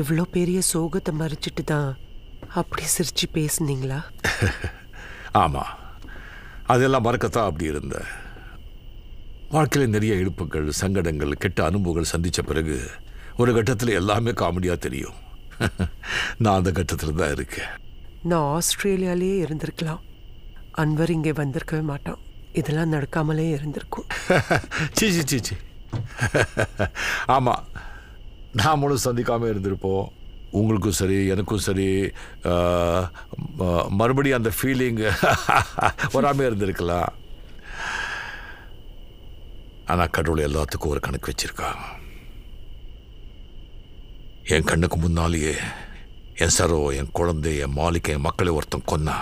எவ்வளோ பெரிய சோகத்தை மறைச்சிட்டு தான் அப்படி சிரிச்சு பேசுனீங்களா ஆமாம் அதெல்லாம் மறக்கத்தான் அப்படி இருந்தேன் வாழ்க்கையில் நிறைய இழுப்புகள் சங்கடங்கள் கெட்ட அனுபவங்கள் சந்தித்த பிறகு ஒரு கட்டத்தில் எல்லாமே காமெடியாக தெரியும் நான் அந்த கட்டத்தில் தான் இருக்கேன் நான் ஆஸ்திரேலியாலேயே இருந்திருக்கலாம் அன்வர் இங்கே வந்திருக்கவே மாட்டான் இதெல்லாம் நடக்காமலே இருந்திருக்கும் சீச்சி சீச்சி ஆமாம் நாமளும் சந்திக்காமல் இருந்திருப்போம் உங்களுக்கும் சரி எனக்கும் சரி ஆஹ், ம- மறுபடியும் அந்த ஃபீலிங் வராமல் இருந்திருக்கலாம் ஆனால் கடவுள் எல்லாத்துக்கும் ஒரு கணக்கு வச்சிருக்கான் என் கண்ணுக்கு முன்னாலேயே என் சரோ என் குழந்தை என் மாளிகை என் மக்களை ஒருத்தன் கொன்னா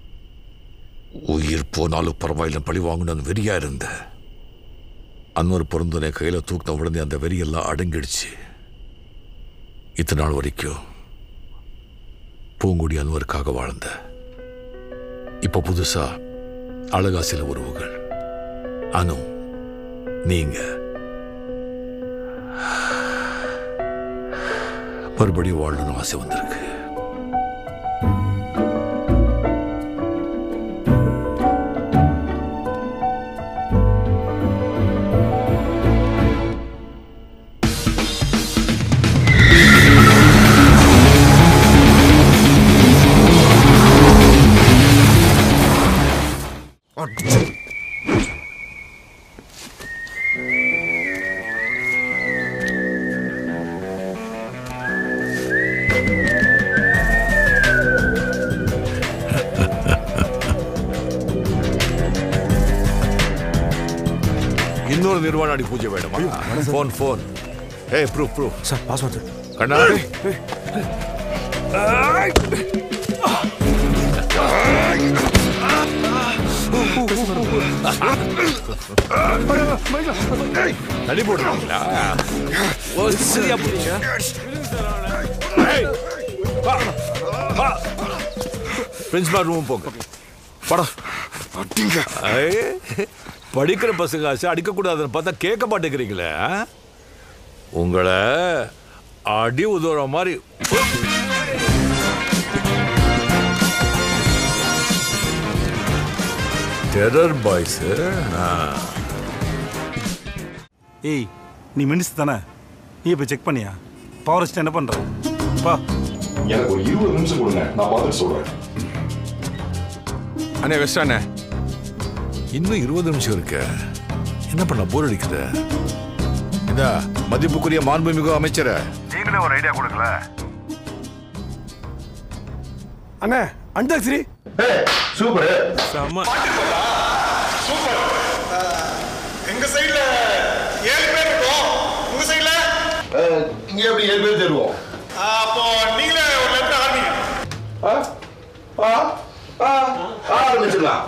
உயிர் போனாலும் பரவாயில்ல பழி வாங்கணும்னு வெறியா இருந்தேன் அன்வர் பிறந்தனை கையில் தூக்கின உடனே அந்த வெறியெல்லாம் அடங்கிடுச்சு இத்தனை நாள் வரைக்கும் பூங்குடி அன்வருக்காக வாழ்ந்த இப்போ புதுசா அழகா சில உறவுகள் அனு நீங்க மறுபடியும் வாழணும்னு ஆசை வந்திருக்கு இன்னொரு நிர்வாணாடி பூஜை வேணுமா ஃபோன் ஃபோன் ஏய் ப்ரூஃப் ப்ரூஃப் சார் பாஸ்வேர்டு கண்ணா தள்ளி போடுறீங்களா ஓ சரியா போடுங்க பிரின்சிபால் ரூம் போங்க படம் அடிங்க ஐய், படிக்கிற பசங்க ஆசை அடிக்கக்கூடாதுன்னு பார்த்தா கேட்க மாட்டேங்கிறீங்களே ஆ? உங்களை அடி உதவுற மாதிரி டெரர் பாய்ஸ் ஏய் நீ மினிஸ்டர் தானே நீ இப்போ செக் பண்ணியா பவர் வச்சுட்டு என்ன பண்ற பா எனக்கு ஒரு இருபது நிமிஷம் கொடுங்க நான் பார்த்துட்டு சொல்றேன் அண்ணே வெஸ்ட் அண்ணே இன்னும் இருபது நிமிஷம் இருக்க என்ன பண்ண போர் அடிக்குது இந்த மதிப்புக்குரிய மாண்புமிகு அமைச்சரை நீங்களே ஒரு ஐடியா கொடுக்கல அண்ணே அண்டாக்ஸரி சூப்பர் செம்ம எங்க சைடுல ஏழு பேர் இருக்கோம் உங்க சைடுல இங்க எப்படி ஏழு பேர் தருவோம் அப்போ நீங்களே ஒரு லெட்டர் ஆரம்பிங்க ஆரம்பிச்சிடலாம்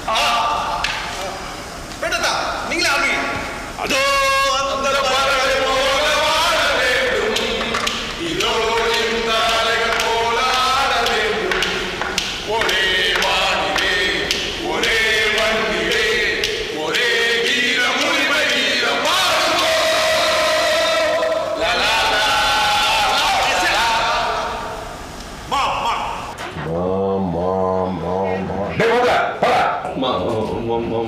வேண்டதா நீங்களே ஆரம்பிங்க அதோ அந்த பறவை போல வாழ வேண்டும். இதோடு தாரைகள் போல ஆட வேண்டும். ஒரே வானிலே, ஒரே வண்டிலே, ஒரே வீரம், உரிமை வீரம் பாடுவோம். லா, லா, லா, லா, லா. மா, மா. டேய் வாங்க போடா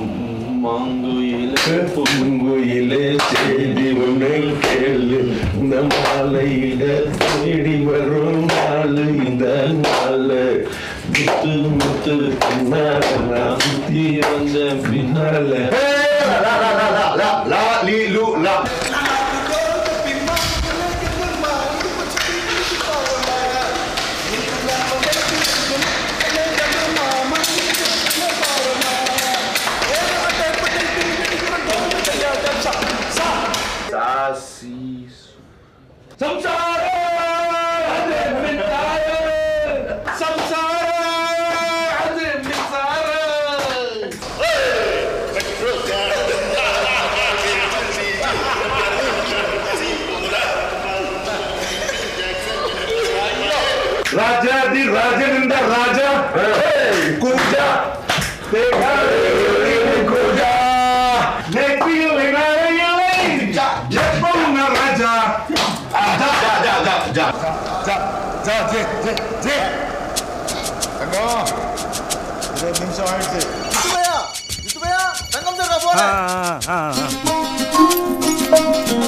பொங்குயிலே செய்தி ஒன்று கேளு இந்த மாலையில தேடி வரும் நாள் இந்த நாள் முத்து முத்து பின்னால நான் சுத்தி வந்த பின்னால லா லா லா லா லா லா லீ லூ லா ராஜாதி ராஜன் இந்த ராஜா கூஜா கூஜா நெத்தியில் விநாயகரை ஜப்பம் ராஜா ஜா ஜா ஜா ஜா ஜா ஜே ஜே ஜே தங்கம் இருபது நிமிஷம் ஆயிடுச்சு ஆ, ஆ, ஆ, ஆ.